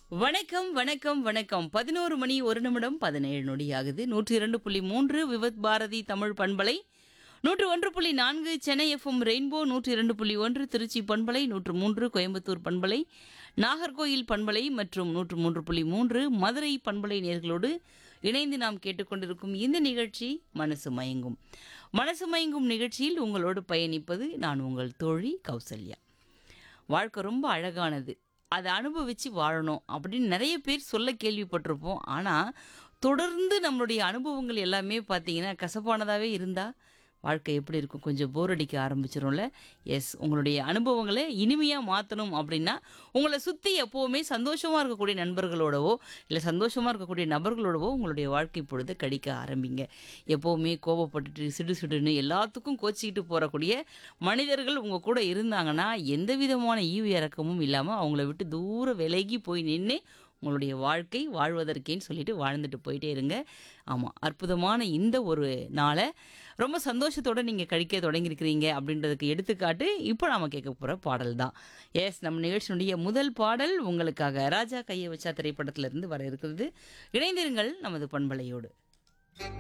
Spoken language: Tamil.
வணக்கம் வணக்கம் வணக்கம் பதினோரு மணி ஒரு நிமிடம் பதினேழு நொடி ஆகுது நூற்றி இரண்டு புள்ளி மூன்று விவத் பாரதி தமிழ் பண்பலை நூற்று ஒன்று புள்ளி நான்கு சென்னை எஃப்எம் ரெயின்போ நூற்றி இரண்டு புள்ளி ஒன்று திருச்சி பண்பலை நூற்று மூன்று கோயம்புத்தூர் பண்பலை நாகர்கோயில் பண்பலை மற்றும் நூற்று மூன்று புள்ளி மூன்று மதுரை பண்பலை நேர்களோடு இணைந்து நாம் கேட்டுக்கொண்டிருக்கும் இந்த நிகழ்ச்சி மனசு மயங்கும் மனசு மயங்கும் நிகழ்ச்சியில் உங்களோடு பயணிப்பது நான் உங்கள் தோழி கௌசல்யா வாழ்க்கை ரொம்ப அழகானது அதை அனுபவித்து வாழணும் அப்படின்னு நிறைய பேர் சொல்ல கேள்விப்பட்டிருப்போம் ஆனால் தொடர்ந்து நம்மளுடைய அனுபவங்கள் எல்லாமே பார்த்தீங்கன்னா கசப்பானதாகவே இருந்தால் வாழ்க்கை எப்படி இருக்கும் கொஞ்சம் போர் அடிக்க ஆரம்பிச்சிரும்ல எஸ் உங்களுடைய அனுபவங்களை இனிமையாக மாற்றணும் அப்படின்னா உங்களை சுற்றி எப்போவுமே சந்தோஷமாக இருக்கக்கூடிய நண்பர்களோடவோ இல்லை சந்தோஷமாக இருக்கக்கூடிய நபர்களோடவோ உங்களுடைய வாழ்க்கை பொழுது கடிக்க ஆரம்பிங்க எப்போவுமே கோபப்பட்டுட்டு சிடு சிடுன்னு எல்லாத்துக்கும் கோச்சிக்கிட்டு போகக்கூடிய மனிதர்கள் உங்கள் கூட இருந்தாங்கன்னா எந்த விதமான ஈவு இறக்கமும் இல்லாமல் அவங்கள விட்டு தூர விலகி போய் நின்று உங்களுடைய வாழ்க்கை வாழ்வதற்கேன்னு சொல்லிட்டு வாழ்ந்துட்டு போயிட்டே இருங்க ஆமாம் அற்புதமான இந்த ஒரு நாளை ரொம்ப சந்தோஷத்தோட நீங்கள் கழிக்க தொடங்கியிருக்கிறீங்க அப்படின்றதுக்கு எடுத்துக்காட்டு இப்போ நாம கேட்க போகிற பாடல் தான் எஸ் நம்ம நிகழ்ச்சியினுடைய முதல் பாடல் உங்களுக்காக ராஜா கையை வச்சா திரைப்படத்திலிருந்து வர இருக்கிறது இணைந்திருங்கள் நமது பண்பலையோடு